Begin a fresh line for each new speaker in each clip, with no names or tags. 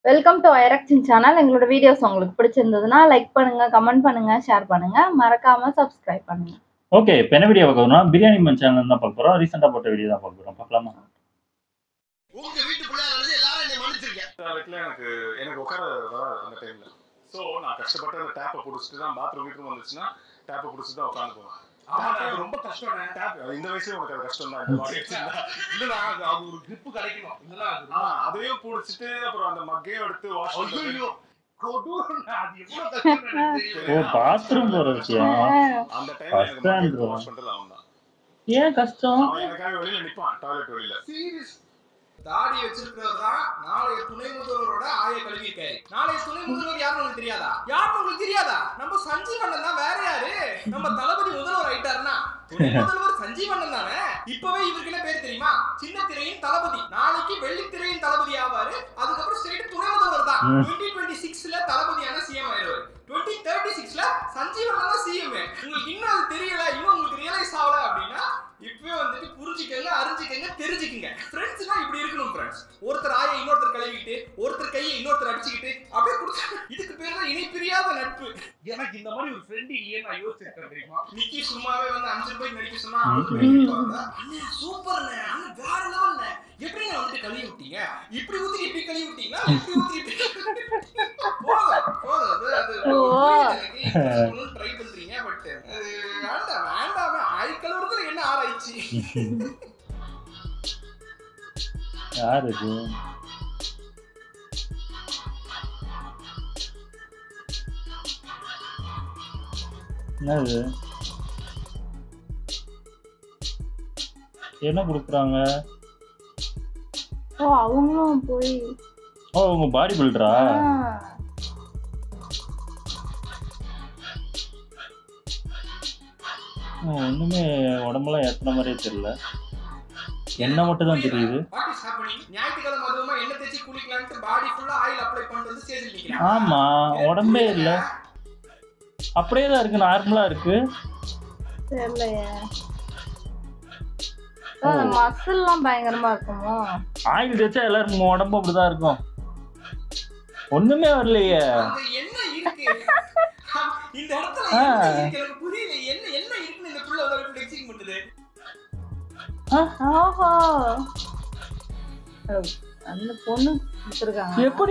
Welcome to ஐரக்ஷன் channel எங்களோட videos உங்களுக்கு பிடிச்சிருந்ததுன்னா லைக் பண்ணுங்க கமெண்ட் பண்ணுங்க ஷேர் பண்ணுங்க மறக்காம சப்ஸ்கிரைப் பண்ணுங்க
ஓகே இப்போ என்ன வீடியோ பார்க்கறோம்னா பிரியாணி மன் சேனல் தான் பார்க்க போகிறோம் ரீசெண்டாக போட்ட வீடியோ தான் பார்க்க போகிறோம் பார்க்கலாமா
உங்க வீட்டு பிள்ளையா இருந்து எல்லாரும் என்னை மன்னிச்சிருக்கேன்
டாய்லெட்ல எனக்கு எனக்கு உட்கார வராது அந்த டைம்ல ஸோ நான் கஷ்டப்பட்டு அந்த டேப்பை பிடிச்சிட்டு தான் பாத்ரூம் வீட்டுக்கு வந்துச்சுன்னா டேப்பை பிடிச்சிட்டு தான் உட்காந்து போவேன்
ஆமா, அது ரொம்ப கஷ்டம்
டேப் இந்த வயசுல உனக்கு அது கஷ்டம் தான் இந்த body வச்சிருந்தா.
இல்லடா அது அது ஒரு grip கிடைக்கணும் இல்லனா அது
ஆ, அதையும் பிடிச்சிட்டு அப்புறம் அந்த மக்கையும் எடுத்து வாஷ்
ஐயோ கொடூரம்டா, அது எவ்வளவு கஷ்டம் எனக்கு
ஓ
தெரியும்.
பாத்ரூம் போகிற விஷயம்
அந்த டைம்ல எனக்கு
First hand
மக்கையை
bro.
வாஷ் பண்றது அவன் தான்
ஏன் கஷ்டம்
அவன் எனக்காக வெளியில நிப்பான் டாய்லெட் வெளியில
Serious. தாடி வச்சிருக்கிறவர் தான் நாளைய துணை முதல்வரோட ஆய கல்வி இருக்காரு நாளைய துணை முதல்வர் யாருன்னு உங்களுக்கு தெரியாதா யாருன்னு உங்களுக்கு தெரியாதா நம்ம சஞ்சீவண்ணன் தான் வேற யாரு நம்ம தளபதி முதல்வர் ஆயிட்டாருன்னா துணை முதல்வர் சஞ்சீவண்ணன் தானே இப்பவே இவருக்கு என்ன பேர் தெரியுமா சின்ன திரையின் தளபதி நாளைக்கு வெள்ளித்திரையின் தளபதி ஆவாரு அதுக்கப்புறம் ஸ்டேட் துணை முதல்வர் தான்
ம்.
டுவெண்ட்டி டுவெண்ட்டி சிக்ஸ்ல தளபதியான சிஎம் ஆயிடுவாரு டுவெண்ட்டி தேர்ட்டி சிக்ஸ்ல சஞ்சீவண்ணன் தான் சிஎம் உங்களுக்கு இன்னும் அது தெரியல இன்னும் உங்களுக்கு ரியலைஸ் ஆகல அப்படின்னா இப்பவே வந்துட்டு புரிஞ்சுக்கங்க அறிஞ்சுக்கங்க தெரிஞ்சுக்கங்க ஃப்ரெண்ட்ஸ்னா இப்படி இருக்கணும் ஃப்ரெண்ட்ஸ் ஒருத்தர் ஆயை இன்னொருத்தர் கழுவிக்கிட்டு ஒருத்தர் கையை இன்னொருத்தர் அடிச்சுக்கிட்டு அப்படியே கொடுத்தா இதுக்கு பேர் தான் இணைப்பிரியாத நட்பு எனக்கு இந்த மாதிரி ஒரு ஃப்ரெண்ட் இல்லையே நான் யோசிச்சிருக்கேன் தெரியுமா நிக்கி சும்மாவே வந்து அஞ்சு ரூபாய்க்கு நடிக்க சொன்னா
ம்.
அண்ணன் சூப்பர்ண்ணே அண்ணன் வேற லெவல்ண்ணே எப்படிங்க வந்துட்டு கழுவி விட்டீங்க இப்படி ஊத்தி இப்படி கழுவி விட்டீங்களா இப்படி ஊத்தி இப்படி போதும் போதும் அது அது
ஓ.
ட்ரை பண்றீங்க பட் வேண்டாம் வேண்டாம் ஆய் கழுவுறதுல என்ன ஆராய்ச்சி
யார் இது என்னது என்ன கொடுக்குறாங்க
ஓ அவங்களும் போய்
ஓ உங்க பாடி பில்டரா
ஆ,
ஒண்ணுமே உடம்பெல்லாம் ஏத்துன மாதிரியே தெரியல என்ன மட்டும் தான் தெரியுது
வாட் இஸ் ஹேப்பனிங் ஞாயிற்றுக்கிழமை அதுவுமா எண்ணெய் தேய்ச்சி குளிக்கலான்ட்டு பாடி ஃபுல்லா ஆயில் அப்ளை பண்ணிட்டு வந்து ஸ்டேஜில் நிக்கிறேன்
ஆமா உடம்பே இல்ல அப்படியே தான் இருக்கு நார்மலா இருக்கு
தெரியலையே மசில் எல்லாம் பயங்கரமா இருக்குமோ
ஆயில் தேய்ச்சா எல்லாருக்கும் உடம்பு அப்படிதான் இருக்கும் ஒண்ணுமே வரலையே
அங்க என்ன இருக்கு இந்த இடத்துல
ஆ.
என்ன இருக்கு எனக்கு புரியல என்ன என்ன இருக்குன்னு இந்த புள்ள வந்து ஃபிளெக்சிங் பண்ணுது
ஓஹோ அந்த பொண்ணு கொடுத்துருக்காங்க
எப்படி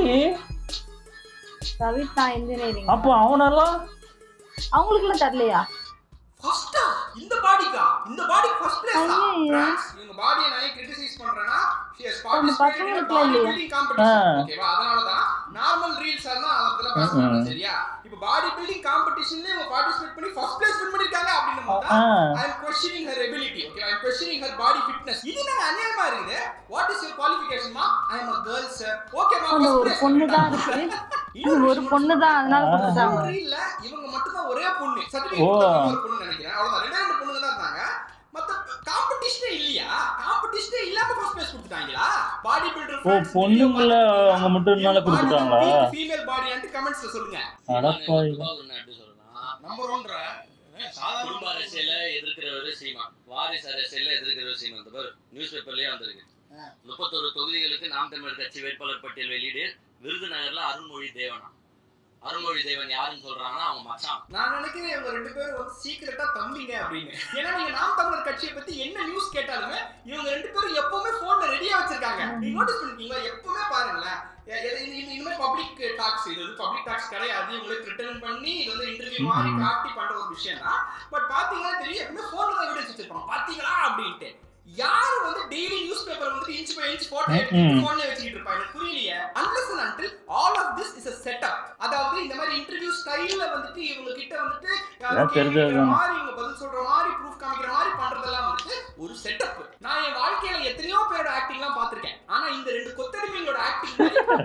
சவிதா இன்ஜினியரிங்
அப்போ அவனெல்லாம்
அவங்களுக்கு எல்லாம் தரலையா
ஃபர்ஸ்டா இந்த பாடிக்கா இந்த பாடி ஃபர்ஸ்ட் பிளேஸ்
ஐயையோ.
இவங்க பாடியை நான் கிரிட்டிசைஸ் பண்றேன்னா she has
அந்த
participated in a
பசங்களுக்குலாம் இல்லையா?
bodybuilding competition.
ஆ.
ஓகேவா அதனால தான் நார்மல் ரீல்ஸ் எல்லாம் அதெல்லாம் பேச
ம்,
மாட்டோம்
ம்.
சரியா இப்போ பாடி பில்டிங் காம்படிஷன்ல இவங்க பார்ட்டிசிபேட் பண்ணி ஃபர்ஸ்ட் பிளேஸ் வின் பண்ணிருக்காங்க அப்படின்னு
ஆ,
பார்த்தா I am questioning her ability okay I am questioning her body fitness இது என்ன அநியாயமா இருக்குது வாட் இஸ் யுவர் குவாலிஃபிகேஷன்மா I am a girl sir ஓகேமா
அந்த ஒரு பொண்ணு தான் இருக்கு இது ஒரு பொண்ணு தான் அதனால
ஆ.
கொடுத்துட்டாங்க
இல்ல இவங்க மட்டும் தான் ஒரே பொண்ணு
ஓ.
சர்டிபிகேட் ஒரு பொண்ணு நினைக்கிறேன் அவ்வளவுதான் ரெண்டே ரெண்டு பொண்ணுங்க தான் இருந்தாங்க மத்த காம்படிஷனே இல்லையா காம்படிஷனே இல்லாம ஃபர்ஸ்ட் பிளேஸ் கொடுத்துட்டாங்களா பாடி பில்டர்
ஓ பொண்ணுங்கள அவங்க மட்டும் இருந்தாலும் கொடுத்துட்டாங்களா
ஃபீமேல் பாடி அண்ட் கமெண்ட்ஸ்ல சொல்லுங்க
அடப்பாவி
நம்பர் 1
குடும்ப அரசியல எதிர்க்கிறவரு சீமான் வாரிசு அரசியல எதிர்க்கிறவர் சீமான் இந்த பாரு நியூஸ் பேப்பர்லயே வந்திருக்கு முப்பத்தொரு தொகுதிகளுக்கு நாம் தமிழர் கட்சி வேட்பாளர் பட்டியல் வெளியீடு விருதுநகர்ல அருண்மொழி தேவனா அருண்மொழி தேவன் யாருன்னு சொல்றாங்கன்னா அவங்க மச்சான்
நான் நினைக்கிறேன் இவங்க ரெண்டு பேரும் வந்து சீக்கிரட்டா தம்பிங்க அப்படின்னு ஏன்னா நீங்க நாம் தமிழர் கட்சியை பத்தி என்ன நியூஸ் கேட்டாலுமே இவங்க ரெண்டு பேரும் எப்பவுமே போன்ல ரெடியா வச்சிருக்காங்க நீங்க நோட்டீஸ் பண்ணிருக்கீங்களா எப்பவுமே பாருங்களேன் எ- எ- இது- இது இனிமே பப்ளிக் டாக்ஸ் இது வந்து பப்ளிக் டாக்ஸ் கிடையாது இவங்களுக்கு ரிட்டர்ன் பண்ணி இது வந்து இன்டர்வியூ மாதிரி
ம்ம்.
காட்டி பண்ற ஒரு விஷயம் தான் பட் பாத்தீங்கன்னா தெரியும் எப்பவுமே போன்ல தான் எவிடன்ஸ் வச்சிருப்பாங்க பாத்தீங்களா அப்படின்ட்டு யாரு வந்து டெய்லி நியூஸ் பேப்பர் வந்து இன்ச் பை இன்ச் போட்டோ எடுத்து
ம்ம்.
போன்ல வச்சுக்கிட்டு இருப்பாங்க எனக்கு புரியலையே unless and until all of this is a setup அதாவது இந்த மாதிரி இன்டர்வியூ ஸ்டைல்ல வந்துட்டு இவங்க கிட்ட வந்துட்டு யாரோ
எல்லாம்
கேள்வி
தெரிஞ்சது
கேட்கிற
தானே.
மாதிரி இவங்க பதில் சொல்ற மாதிரி ப்ரூஃப் காமிக்கிற மாதிரி பண்றதெல்லாம் வந்துட்டு ஒரு செட்டப் நான் என் வாழ்க்கையில எத்தனையோ பேரோட ஆக்டிங்லாம் பார்த்திருக்கேன் ஆனா இந்த ரெண்டு கொத்தடிமைங்களோட ஆக்டிங்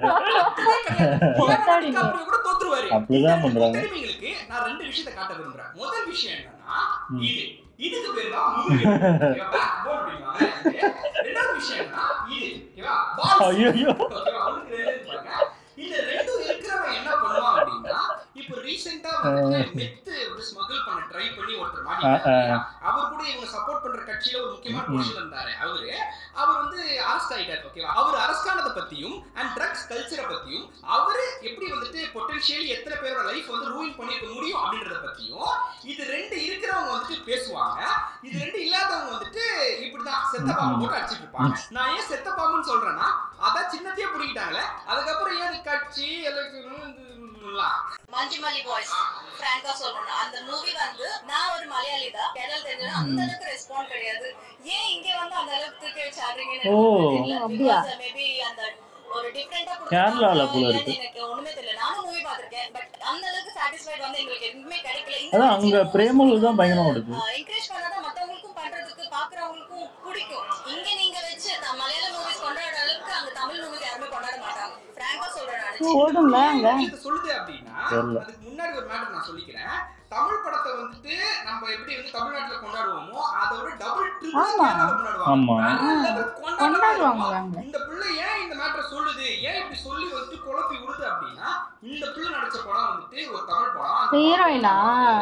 கொத்தடிமை.
கூட தோத்துருவாரு
அப்படிதான்
இந்த ரெண்டு
பண்றாங்க.
கொத்தடிமைங்களுக்கு நான் ரெண்டு விஷயத்தை காட்ட விரும்புறேன் முதல் விஷயம் என்னன்னா
ம்.
இது இதுக்கு பேர் தான் முதுகு. ஓகேவா? backbone அப்படிம்பாங்க. ரெண்டாவது விஷயம் என்னன்னா இது ஓகேவா balls.
ஐயோ
ஓகேவா? அவனுக்கு ரெண்டு இருக்கு பாருங்க. இந்த ரெண்டும் இருக்கிறவன் என்ன பண்ணுவான் அப்படின்னா இப்போ ரீசெண்டா வந்துட்டு மெத்து ஸ்மகிள் பண்ண ட்ரை பண்ணி ஒருத்தர்
ஆ, ஆ.
மாட்டி அவர் கூட இவங்க சப்போர்ட் பண்ற கட்சியில ஒரு முக்கியமான
ம்.
பொசிஷன் இருந்தாரு அவரு அவர் வந்து அரெஸ்ட் ஆயிட்டாரு ஓகேவா அவர் அரெஸ்ட் ஆனதை பத்தியும் அண்ட் ட்ரக்ஸ் கல்ச்சரை பத்தியும் அவரு எப்படி வந்துட்டு பொட்டன்ஷியலி எத்தனை பேரோட லைஃப் வந்து ரூயின் பண்ணிருக்க முடியும் அப்படின்றத பத்தியும் இது ரெண்டு இருக்கிறவங்க வந்துட்டு பேசுவாங்க இது ரெண்டு இல்லாதவங்க வந்துட்டு இப்படிதான் செத்த பாம்பு போட்டு அடிச்சிட்டு இருப்பாங்க நான் ஏன் செத்த பாம்புன்னு சொல்றேன்னா அதான் சின்னத்தையே பிடிக்கிட்டாங்களே அதுக்கப்புறம் ஏன் இது கட்சி எல்லாம்
மஞ்சுமல்லி பாய்ஸ் பிராங்கா சொல்லணும் அந்த மூவி வந்து நான் ஒரு மலையாளி தான் கேரளா தெரிஞ்சது அந்த அளவுக்கு ரெஸ்பாண்ட் கிடையாது ஏன் இங்க வந்து அந்த அளவுக்கு தூக்கி வச்சு ஆடுறீங்கன்னு
ஓ,
எனக்கு
அப்படியா?
மேபி அந்த ஒரு டிஃபரெண்டா
கேரளால போல இருக்கு.
எனக்கு ஒண்ணுமே தெரியல நானும் மூவி பார்த்திருக்கேன் பட் அந்த அளவுக்கு சாட்டிஸ்ஃபைட் வந்து எங்களுக்கு எதுவுமே கிடைக்கல
அதான் அங்க பிரேமலு தான் பயங்கரமா ஓடுது
என்கரேஜ் பண்ணாதான் மத்தவங்களுக்கும் பண்றதுக்கு பாக்குறவங்களுக்கும் பிடிக்கும் இங்க நீங்க வச்சு த- மலையாள மூவிஸ் கொண்டாடுற அளவுக்கு அங்க தமிழ் மூவிஸ் யாருமே கொண்டாட மாட்டாங்க பிராங்கா சொல்றேன் நானு
ஓடும்ல அங்க
இது சொல்லுது அப்படின்னா
தெரியல.
அதுக்கு முன்னாடி ஒரு மேட்டர் நான் சொல்லிக்கிறேன் தமிழ் படத்தை வந்துட்டு நம்ம எப்படி வந்து தமிழ்நாட்டுல கொண்டாடுவோமோ அதை விட டபுள் ட்ரிபிள்
ஆமா.
ஆமா.
கொண்டாடுவாங்க
கொண்டாடுவாங்க அங்க
இந்த பிள்ளை ஏன் இந்த மேட்டரை சொல்லுது ஏன் இப்படி சொல்லி வந்துட்டு குழப்பி விடுது அப்படின்னா இந்த பிள்ளை நடிச்ச படம் வந்துட்டு ஒரு தமிழ் படம் அந்த
ஹீரோயினா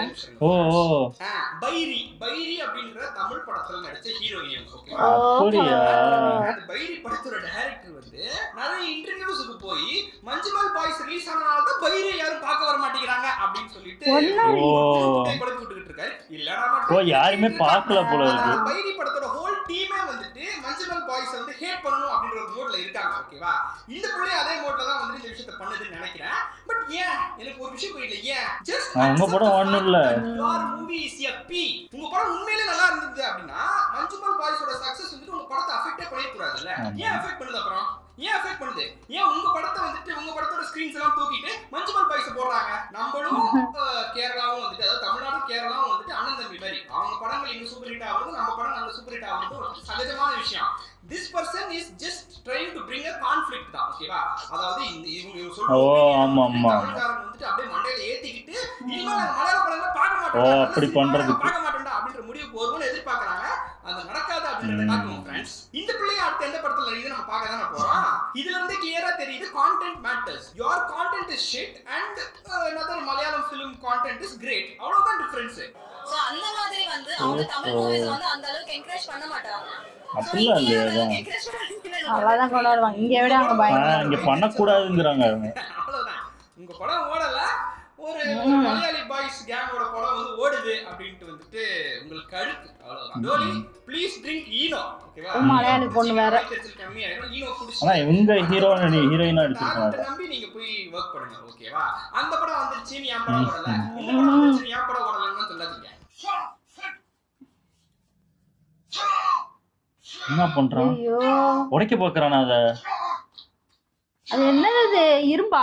ஓ ஓ
ஆ, பைரி பைரி அப்படின்ற தமிழ் படத்துல நடிச்ச ஹீரோயின் ஓகே
அப்படியா
அந்த பைரி படத்தோட டைரக்டர் வந்து நிறைய இன்டர்வியூஸுக்கு போய் மஞ்சுமல் பாய்ஸ் ரிலீஸ் ஆனனால தான் பைரியை யாரும் பார்க்க வர மாட்டேங்கிறாங்க அப்படின்னு சொல்லிட்டு
ஒன்னாடி.
ஓ.
குட்டை குழப்பி விட்டுக்கிட்டு இருக்காரு இல்லடா மட்டும்
ஓ, யாருமே பார்க்கல போல இருக்கு.
அந்த பைரி படத்தோட ஹோல் டீமே வந்துட்டு மஞ்சுமல் பாய்ஸ் வந்து ஹேட் பண்ணணும் அப்படின்ற ஒரு மோட்ல இருக்காங்க ஓகேவா இந்த பிள்ளை அதே மோட்ல தான் வந்து இந்த விஷயத்தை பண்ணுதுன்னு நினைக்கிறேன் பட் ஏன் எனக்கு ஒரு விஷயம் புரியல ஏன் ஜஸ்ட்
ஆ, உங்க படம் ஒண்ணும் இல்ல.
your movie is a P உங்க படம் உண்மையிலே நல்லா இருந்தது அப்படின்னா மஞ்சுமல் பாய்ஸோட சக்சஸ் வந்துட்டு உங்க படத்தை அஃபெக்டே பண்ணிடக்கூடாதுல்ல
ஆமா.
ஏன் அஃபெக்ட் பண்ணுது அப்புறம் ஏன் அஃபெக்ட் பண்ணுது ஏன் உங்க படத்தை வந்துட்டு உங்க படத்தோட ஸ்கிரீன்ஸ் எல்லாம் தூக்கிட்டு மஞ்சுமல் பாய்ஸ் போடுறாங்க நம்மளும் அஹ், கேரளாவும் வந்துட்டு அதாவது தமிழ்நாடும் கேரளாவும் வந்துட்டு அண்ணன் தம்பி மாதிரி அவங்க படங்கள் இங்க சூப்பர் ஹிட் ஆகுறது நம்ம படம் நல்ல சூப்பர் ஹிட் ஆகுறது ஒரு சகஜமான விஷயம் this person is just trying to bring a conflict தான் ஓகேவா அதாவது இந்த இவங்க இவங்க சொல்ற
ஓ,
opinion
ஆமா,
வந்துட்டு
ஆமா.
தமிழ்காரன் வந்துட்டு அப்படியே மண்டையில ஏத்திக்கிட்டு இனிமே நாங்க மலையாள படங்களை பார்க்க
ஓ,
மாட்டோம்
அப்படி பண்றதுக்கு.
பார்க்க மாட்டோம்டா அப்படின்ற முடிவுக்கு வருவோம்னு எதிர்பார்க்கறாங்க அது நடக்காது அப்படின்றத
ம்.
காட்டுவோம் ஃப்ரெண்ட்ஸ் இந்த பிள்ளைய அடுத்த எந்த படத்துல நடிக்குது நம்ம பார்க்க தானே போறோம் இதுல இருந்து கிளியரா தெரியுது content matters your content is shit and another Malayalam film content is great அவ்வளவுதான் டிஃபரன்ஸ்
சோ அந்த மாதிரி வந்து அவங்க தமிழ் மூவிஸ் வந்து அந்த அளவுக்கு என்கரேஜ் பண்ண மாட்டாங்க
அப்படிலாம் இல்லையா அதான்.
என்கரேஜ் பண்ணி
நல்லாதான் கொண்டாடுவாங்க இங்க விட அங்க
ஆ,
பயங்கரம்
இங்க பண்ணக்கூடாதுங்கிறாங்க அவங்க
அவ்வளவுதான் உங்க படம் ஓடல ஒரு ஒரு
ம்.
மலையாளி பாய்ஸ் கேங்கோட படம் வந்து ஓடுது அப்படின்ட்டு வந்துட்டு உங்களுக்கு கழுத்து அவ்வளவுதான் டோலி ப்ளீஸ் ட்ரிங்க் ஈனோ ஓகேவா
ஓ, மலையாளி பொண்ணு வேற.
கம்மியாயிடும் ஈனோ குடிச்சு
ஆனா இவங்க ஹீரோ ஹீரோயினா அடிச்சிருக்காங்க
டாலண்ட்டை நம்பி நீங்க போய் ஒர்க் பண்ணுங்க ஓகேவா அந்த படம் வந்துருச்சுன்னு என் படம் ஓடல இந்த படம் வந்துருச்சுன்னு என் படம் ஓடலன்னு சொல்லாதீங்க
என்ன பண்றான்
ஐயோ
உடைக்க பாக்குறானா அத
அது என்னது இது? இரும்பா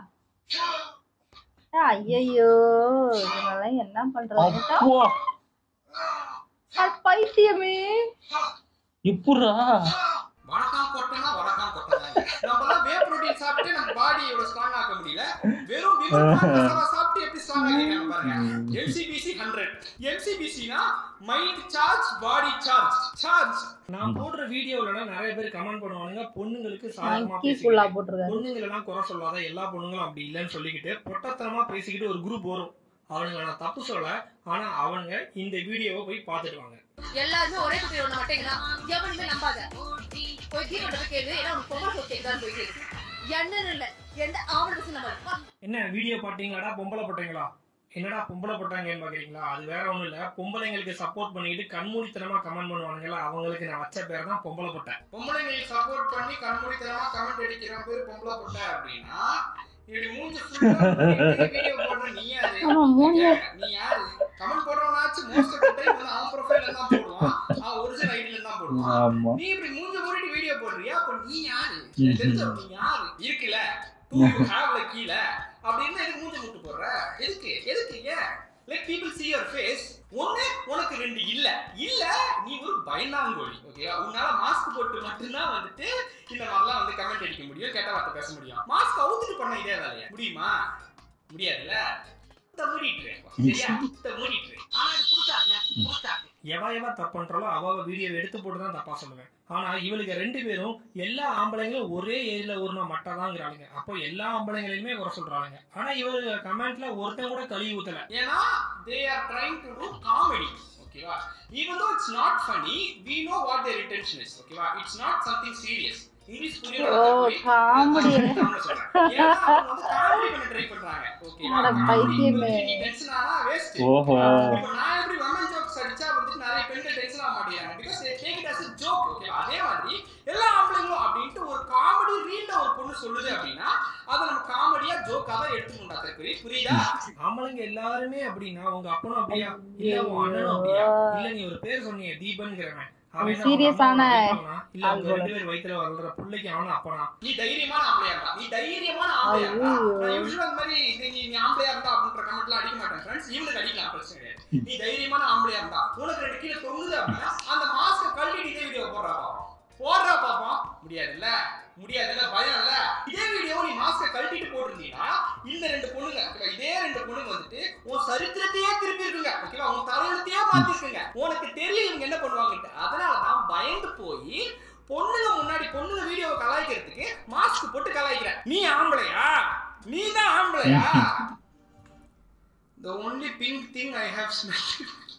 ஐயோ இதெல்லாம் என்ன பண்றது
அப்போ
அது பைத்தியமே
இப்புறா
வணக்கம் கொட்டனா வணக்கம் கொட்டனா நம்மலாம் வே புரோட்டீன் சாப்பிட்டு நம்ம பாடி எவ்வளவு ஸ்ட்ராங் ஆக்க முடியல வெறும் விமன் மசாலா சாப்பிட்டு எப்படி ஸ்ட்ராங் ஆகிருக்காங்க பாருங்க எம்சிபிசி 100 எம்சிபிசினா mind charge body charge charge
நான் போடுற வீடியோல நிறைய பேர் கமெண்ட் பண்ணுவானுங்க பொண்ணுங்களுக்கு சாதகமா
கீ ஃபுல்லா
பேசிக்கிட்டு
போட்டிருக்காரு
பொண்ணுங்களை எல்லாம் குறை சொல்லாத எல்லா பொண்ணுங்களும் அப்படி இல்லைன்னு சொல்லிக்கிட்டு பொட்டத்தனமா பேசிக்கிட்டு ஒரு குரூப் வரும் அவனுங்க நான் தப்பு சொல்ல ஆனா அவனுங்க இந்த வீடியோவை போய் பார்த்துட்டு வாங்க
எல்லாருமே ஒரே குட்டி ஒண்ணு மாட்டேங்கிறா எவனுமே நம்பாத போய் கீழே போய் கேளு ஏன்னா உனக்கு பொம்பளை சொத்து கேட்கான்னு போய் கேளு என்னன்னு இல்ல எந்த ஆவண பத்தி நம்ம
என்ன வீடியோ பாத்தீங்களாடா பொம்பளை போட்டீங்களா என்னடா பொம்பளை போட்டாங்கன்னு பாக்குறீங்களா அது வேற ஒண்ணும் இல்ல பொம்பளைங்களுக்கு சப்போர்ட் பண்ணிக்கிட்டு கண்மூடித்தனமா கமெண்ட் பண்ணுவானுங்களா அவங்களுக்கு நான் வச்ச பேர் தான் பொம்பளை போட்டேன்
பொம்பளைங்களுக்கு சப்போர்ட் பண்ணி கண்மூடித்தனமா கமெண்ட் அடிக்கிற பேர் பொம்பளை போட்ட அப்படின்னா இப்படி மூஞ்சி ஃபுல்லா வீடியோ போடுற நீ யாரு
ஆமா மூஞ்சி
நீ யாரு கமெண்ட் போடுறவனாச்சும் மோஸ்ட் ஆஃப் த டைம் வந்து அவன் ப்ரொஃபைல்ல தான் போடுவான் அவன் ஒரிஜினல் ஐடில தான் போடுவான்
ஆமா
நீ இப்படி மூஞ்ச மூடிட்டு வீடியோ போடுறியா அப்ப நீ யாரு
ம்ஹும்.
தெரிஞ்ச நீ யாரு இருக்குல டூ யூ ஹேவ்ல கீழ அப்படின்னு எதுக்கு மூஞ்ச முட்டு போடுற எதுக்கு எதுக்கு ஏன் let people see your face ஒண்ணு உனக்கு ரெண்டு இல்ல இல்ல நீ ஒரு பயந்தாங்கோழி ஓகேவா உன்னால மாஸ்க் போட்டு மட்டும்தான் வந்துட்டு இந்த மாதிரிலாம் வந்து கமெண்ட் அடிக்க முடியும் கேட்ட வார்த்தை பேச முடியும் மாஸ்க் அவுத்துட்டு பண்ண இதே வேலையா முடியுமா முடியாதுல்ல இத மூடிட்டு இரு. சரியா இத மூடிட்டு இரு. ஆனா இது புதுசாக்குனே, புதுசாக்கு.
எவ எவ தப்பு பண்றாலோ அவ அவ வீடியோ எடுத்து போட்டு தான் தப்பா சொல்லுவேன் ஆனா இவளுக்கு ரெண்டு பேரும் எல்லா ஆம்பளைங்களும் ஒரே ஏரியில ஊர்னா மட்டதாங்கிறாளுங்க அப்போ எல்லா ஆம்பளைங்களையுமே குறை சொல்றாங்க ஆனா இவரு கமெண்ட்ல ஒருத்தன் கூட கழுவி ஊத்தல
ஏன்னா they are trying to do comedy ஓகேவா even though it's not funny we know what their intention is ஓகேவா it's not something serious English புரியல
ஓ, comedy.
காமெடி பண்ண ட்ரை பண்றாங்க ஓகேவா
அட பைத்தியமே.
நீ டென்ஷன் ஆனா வேஸ்ட்
ஓஹோ
இப்போ நான் எப்படி women jokes அடிச்சா வந்துட்டு நிறைய பெண்கள் டென்ஷன் ஆக மாட்டேங்கிறாங்க because they take it as a joke okay அதே மாதிரி எல்லா ஆம்பளைங்களும் அப்படின்ட்டு ஒரு காமெடி ரீல்ல ஒரு பொண்ணு சொல்லுது அப்படின்னா அதை நம்ம காமெடியா ஜோக்கா தான் எடுத்துக்கணும்டா தற்கொலை புரியுதா
ஆம்பளைங்க எல்லாருமே அப்படின்னா உங்க அப்பனும் அப்படியா இல்ல உன் அண்ணனும் அப்படியா இல்ல நீ ஒரு பேர் சொன்னீங்க தீபன்கிறவன் அவன் என்ன,
serious
உங்க
ஆன
அம்மாவோட அப்பனா? இல்ல
ஆள்
உங்க
போல.
ரெண்டு பேர் வயித்துல வளர்ற பிள்ளைக்கு அவனும் அப்பனா
நீ தைரியமான ஆம்பளையா இருந்தா நீ தைரியமான ஆம்பளையா இருந்தா
ஐயோ.
நான் யூஸ்வலா அந்த மாதிரி இது நீ நீ ஆம்பளையா இருந்தா அப்படின்ற கமெண்ட்லாம் அடிக்க மாட்டேன் ஃப்ரெண்ட்ஸ் இவனுக்கு அடிக்கலாம் பிரச்சனை கிடையாது நீ தைரியமான ஆம்பளையா இருந்தா உனக்கு ரெண்டு கீழே தொங்குது அப்படின்னா அந்த மாஸ்க கழட்டிட்டு இதே வீடியோ போடுறா பாப்போம் போடுறா பாப்போம் முடியாதுல்ல முடியாதுல்ல பயம் இல்ல இதே வீடியோ நீ மாஸ்க கழட்டிட்டு போட்டிருந்தீங்கன்னா இந்த ரெண்டு பொண்ணுங்க ஓகேவா இதே ரெண்டு பொண்ணுங்க வந்துட்டு உன் சரித்திரத்தையே திருப்பி இருக்குங்க ஓகேவா உன் தலையெழுத்தையே மாத்திருக்குங்க உனக்கு தெரியும் இவங்க என்ன பண்ணுவாங்கன்ட்டு அதனால தான் பயந்து போய் பொண்ணுங்க முன்னாடி பொண்ணுங்க வீடியோவை கலாய்க்கிறதுக்கு மாஸ்க் போட்டு கலாய்க்கிற நீ ஆம்பளையா நீ தான் ஆம்பளையா The only pink thing I have smelled.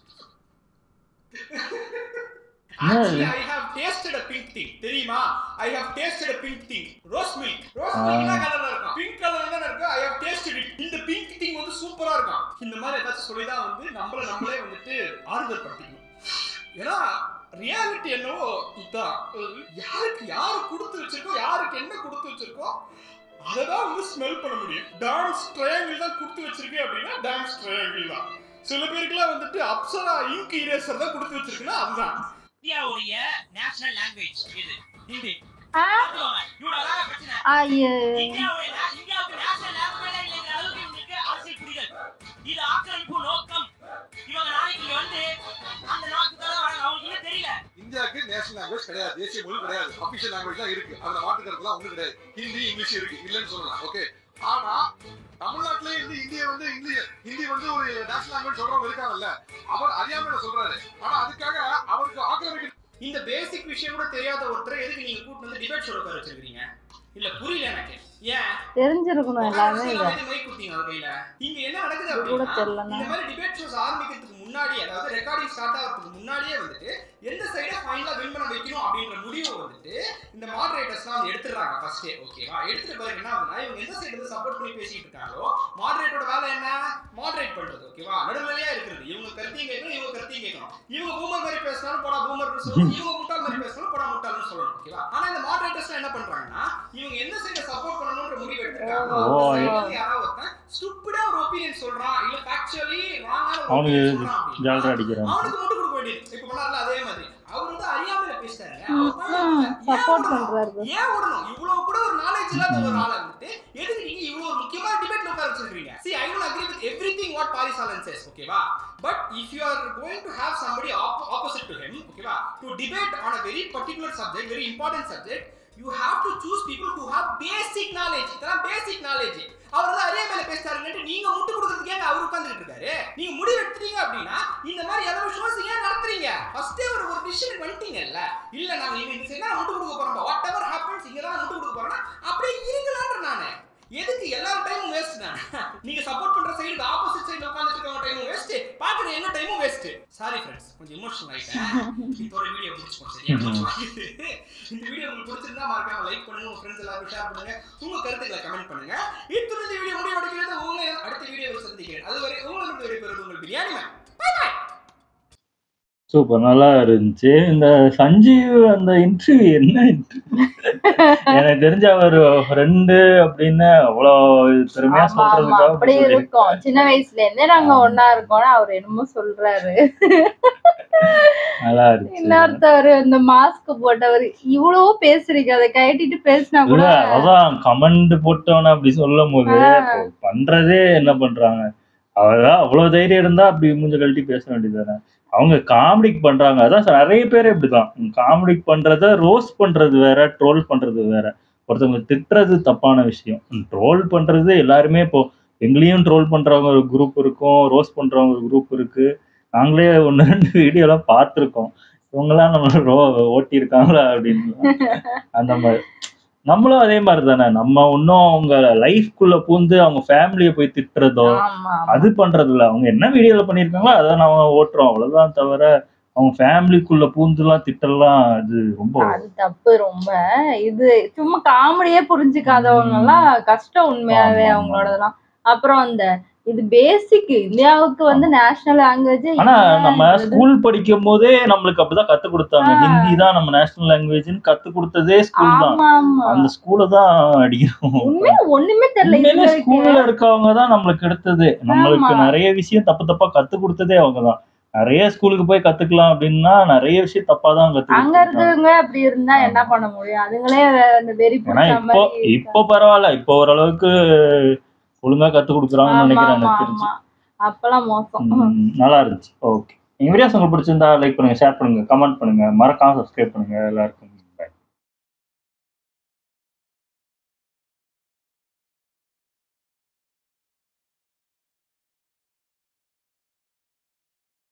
Actually, I have tasted a pink thing. தெரியுமா I have tasted a pink thing. Rose milk. Rose milk என்ன கலர்ல இருக்கும் பிங்க் கலர்ல தான் இருக்கு I have tasted it. இந்த pink thing வந்து சூப்பரா இருக்கும் இந்த மாதிரி ஏதாச்சும் சொல்லி தான் வந்து நம்மள நம்மளே வந்துட்டு ஆறுதல் படுத்திக்கணும் ஏன்னா ரியாலிட்டி என்னவோ இதான் யாருக்கு யாரு கொடுத்து வச்சிருக்கோ யாருக்கு என்ன கொடுத்து வச்சிருக்கோ அதை தான் வந்து ஸ்மெல் பண்ண முடியும் டான்ஸ் ட்ரையாங்கிள் தான் கொடுத்து வச்சிருக்கு அப்படின்னா டான்ஸ் ட்ரையாங்கிள் தான் சில பேருக்குலாம் வந்துட்டு அப்சரா இங்க் இரேசர் தான் கொடுத்து வச்சிருக்குன்னா அதுதான்
இந்தியாவுடைய நேஷனல் லாங்குவேஜ் இது ஹிந்தி
ஆ,
பார்த்துக்கோங்க. இவ்வளவு அழகா பிரச்சனை
ஐயோ.
இந்தியாவுடைய நா- இந்தியாவுக்கு நேஷனல் லாங்குவேஜ் இல்லைங்கிற அளவுக்கு இவங்களுக்கு அரசியல் புரிதல் இது ஆக்கிரமிப்பு நோக்கம் இவங்க நாளைக்கு இங்க வந்து அந்த நாட்டுக்காக வராங்க அவங்களுக்கு இன்னும் தெரியல
இந்தியாவுக்கு நேஷனல் லாங்குவேஜ் கிடையாது தேசிய மொழி கிடையாது அபிஷியல் லாங்குவேஜ் தான் இருக்கு அதுல மாட்டுக்கிறதுலாம் ஒண்ணு கிடையாது ஹிந்தி இங்கிலீஷ் இருக்கு இல்லைன்னு சொல்லலாம் ஓகே ஆனா தமிழ்நாட்டிலே இருந்து இந்திய வந்து இந்தி ஹிந்தி வந்து ஒரு நேஷனல் லாங்குவேஜ் சொல்றவங்க இருக்காங்கல்ல அவர் அறியாமையில சொல்றாரு ஆனா அதுக்காக அவருக்கு ஆக்கிரமிக்க
இந்த பேசிக் விஷயம் கூட தெரியாத ஒருத்தரை எதுக்கு நீங்க கூட்டு வந்து டிபேட் ஷோல உட்கார வச்சிருக்கீங்க இல்ல புரியல எனக்கு ஏன்
தெரிஞ்சிருக்கணும் எல்லாமே இத
மைக் கொடுத்தீங்க அவர் கையில இங்க என்ன நடக்குது
இது கூட
அப்படின்னா
தெரியலண்ணா
இந்த மாதிரி டிபேட் ஷோஸ் ஆரம்பிக்கிறதுக்கு முன்னாடி அதாவது ரெக்கார்டிங் ஸ்டார்ட் ஆகிறதுக்கு முன்னாடியே வந்துட்டு எந்த சைடை ஃபைனலா வின் பண்ண வைக்கணும் அப்படின்ற முடிவை வந்துட்டு இந்த மாடரேட்டர்ஸ்லாம் வந்து எடுத்துடுறாங்க ஃபர்ஸ்டே ஓகேவா எடுத்துட்டு பிறகு என்ன ஆகுதுன்னா இவங்க எந்த சைடு வந்து சப்போர்ட் பண்ணி பேசிட்டு இருக்காங்களோ மாடரேட்டரோட வேலை என்ன மாடரேட் பண்றது ஓகேவா நடுநிலையா இருக்கிறது இவங்க கருத்தையும் கேட்கணும் இவங்க கருத்தையும் கேட்கணும் இவங்க பூமர் மாதிரி பேசினாலும் போடா பூமர் சொல்லணும் இவங்க முட்டாள் மாதிரி பேசினாலும் போடா முட்டாள்னு சொல்லணும் ஓகேவா ஆனா இந்த மாடரேட்டர்ஸ் என்ன பண்றாங்கன்னா இவங்க எந்த சைட சப்போர்ட் பண்ணணும்ன்ற முடிவு எடுத்துருக்காங்க
ஓ.
அந்த side ல இருந்து யாராவது ஒருத்தன் ஸ்டூப்பிடா ஒரு ஒப்பீனியன் சொல்றான் இல்ல ஃபேக்சுவலி ராங்கான ஒரு
அவனுக்கு
opinion சொல்றான் அப்படின்னா,
ஜாலரா அடிக்கிறான்
அவனுக்கு மட்டும் கொடுக்க வேண்டியது இப்ப பண்ணார்ல அதே மாதிரி அவர் வந்து அறியாமையில பேசிட்டாருங்க
ம்,
அவர் மேல
ம், support பண்றாரு.
ஏன் விடணும் இவ்வளவு கூட ஒரு நாலேஜ் இல்லாத ஒரு ஆளை வந்துட்டு எதுக்கு நீங்க இவ்வளவு ஒரு முக்கியமான டிபேட்ல உட்கார வச்சிருக்கீங்க see i don't agree with everything what paris alan says ஓகேவா but if you are going to have somebody op- opposite to him ஓகேவா to debate on a very particular subject very important subject you have to choose people who have basic knowledge இதெல்லாம் basic knowledge அவர் தான் அறியாமையில பேசுறாருன்னு நீங்க முட்டு கொடுக்கறதுக்கு ஏங்க அவர் உட்கார்ந்துட்டு இருக்காரு நீங்க முடிவு எடுத்துட்டீங்க அப்படின்னா இந்த மாதிரி எவ்வளவு ஷோஸ் ஏன் நடத்துறீங்க ஃபர்ஸ்டே ஒரு ஒரு டிசிஷன் வந்துட்டீங்கல்ல இல்ல நாங்க இந்த இந்த சைடு முட்டு கொடுக்க போறோம் வாட் எவர் ஹேப்பன்ஸ் இங்க தான் முட்டு கொடுக்க போறோம்னா அப்படியே இருக்கலாம்ன்ற நானு எதுக்கு எல்லாரும் டைமும் வேஸ்ட் தான் நீங்க சப்போர்ட் பண்ற சைடுக்கு ஆப்போசிட் சைடுல உட்கார்ந்துட்டு இருக்கவங்க டைமும் வேஸ்ட் பாக்குற எங்க டைமும் வேஸ்ட் சாரி ஃப்ரெண்ட்ஸ் கொஞ்சம் எமோஷனல் ஆயிட்டேன் இதோட வீடியோ முடிச்சுப்போம் சரியா இந்த வீடியோ உங்களுக்கு பிடிச்சிருந்தா மறக்காம லைக் பண்ணுங்க உங்க ஃப்ரெண்ட்ஸ் எல்லாருக்கும் ஷேர் பண்ணுங்க உங்க கருத்துக்களை கமெண்ட் பண்ணுங்க இத்துடன் இந்த வீடியோ முடிவடைகிறது உங்களை அடுத்த வீடியோவில் சந்திக்கிறேன் அதுவரை உங்களுக்கு விடைபெறுவது உங்கள் biryani ma'am bye bye
super நல்லா இருந்துச்சு இந்த சஞ்சீவ் அந்த இன்டர்வியூ என்ன interview? எனக்கு தெரிஞ்ச அவர் ஃப்ரெண்டு அப்படின்னு அவ்வளோ பெருமையா
ஆமா ஆமா
சொல்றதுக்காக
அப்படி
இப்படி
இருக்கோம் சின்ன வயசுல இருந்தே நாங்க ஒன்னா இருக்கோம்னு அவர் என்னமோ சொல்றாரு
நல்லா இருந்துச்சு
இன்னொருத்தவர் இந்த மாஸ்க் போட்டவர் இவ்வளவு பேசுறீங்க அதை கட்டிட்டு பேசினா கூட
இல்ல அதான் கமெண்ட் போட்டவன அப்படி சொல்லும் போது
ஆ.
இப்போ பண்றதே என்ன பண்றாங்க அதான் அவ்வளவு தைரியம் இருந்தா அப்படி மூஞ்ச கழட்டி பேச வேண்டியதுதானே அவங்க காமெடிக்கு பண்றாங்க அதான் சார் நிறைய பேர் இப்படிதான் காமெடிக்கு பண்றத ரோஸ் பண்றது வேற ட்ரோல் பண்றது வேற ஒருத்தவங்க திட்டுறது தப்பான விஷயம் ட்ரோல் பண்றது எல்லாருமே இப்போ எங்களையும் ட்ரோல் பண்றவங்க ஒரு குரூப் இருக்கும் ரோஸ் பண்றவங்க ஒரு குரூப் இருக்கு நாங்களே ஒன்று ரெண்டு வீடியோலாம் பார்த்துருக்கோம் இவங்கெல்லாம் நம்ம ரோ ஓட்டியிருக்காங்களா அப்படின்னு அந்த மாதிரி நம்மளும் அதே மாதிரி தானே நம்ம இன்னும் அவங்க லைஃப்குள்ள பூந்து அவங்க ஃபேமிலியை போய் திட்டுறதோ
ஆமா
அது பண்றது இல்ல அவங்க என்ன வீடியோல பண்ணிருக்காங்களோ அதை நம்ம ஓட்டுறோம் அவ்வளவுதான் தவிர அவங்க ஃபேமிலிக்குள்ள பூந்துலாம் திட்டலாம் இது ரொம்ப
அது தப்பு ரொம்ப இது சும்மா காமெடியே புரிஞ்சுக்காதவங்க எல்லாம் கஷ்டம் உண்மையாவே
ஆமா, ஆமா.
அவங்களோடதெல்லாம் அப்புறம் அந்த இது பேசிக் இந்தியாவுக்கு வந்து நேஷனல் லாங்குவேஜ்
ஆனா நம்ம ஸ்கூல் படிக்கும் போதே நம்மளுக்கு அப்படிதான் கத்து கொடுத்தாங்க
ஆ.
ஹிந்தி தான் நம்ம நேஷனல் லாங்குவேஜ்னு கத்து கொடுத்ததே ஸ்கூல் தான்
ஆமா ஆமா
அந்த ஸ்கூல தான் அடிக்கிறோம்
உண்மையா ஒண்ணுமே தெரியல இது
உண்மையிலே
வரைக்கும்.
ஸ்கூல்ல இருக்கவங்க தான் நம்மளுக்கு எடுத்தது நம்மளுக்கு
ஆமா.
நிறைய விஷயம் தப்பு தப்பா கத்து கொடுத்ததே அவங்க தான் நிறைய ஸ்கூலுக்கு போய் கத்துக்கலாம் அப்படின்னா நிறைய விஷயம் தப்பா தான் கத்து
அங்க
கொடுத்திருக்காங்க.
இருக்கவங்க அப்படி இருந்தா என்ன பண்ண முடியும் அதுங்களே வே- அந்த வெறி
ஏன்னா
பிடிச்ச
இப்போ
மாதிரி
இப்போ பரவாயில்ல இப்போ ஓரளவுக்கு ஒழுங்கா கத்து கொடுக்குறாங்கன்னு
ஆமா
நினைக்கிறேன்
ஆமா
எனக்கு தெரிஞ்சு
ஆமா அப்பெல்லாம் மோசம்
ம், நல்லா இருந்துச்சு ஓகே எங்க வீடியோஸ் உங்களுக்கு பிடிச்சிருந்தா லைக் பண்ணுங்க ஷேர் பண்ணுங்க கமெண்ட் பண்ணுங்க மறக்காம சப்ஸ்கிரைப் பண்ணுங்க எல்லாருக்கும்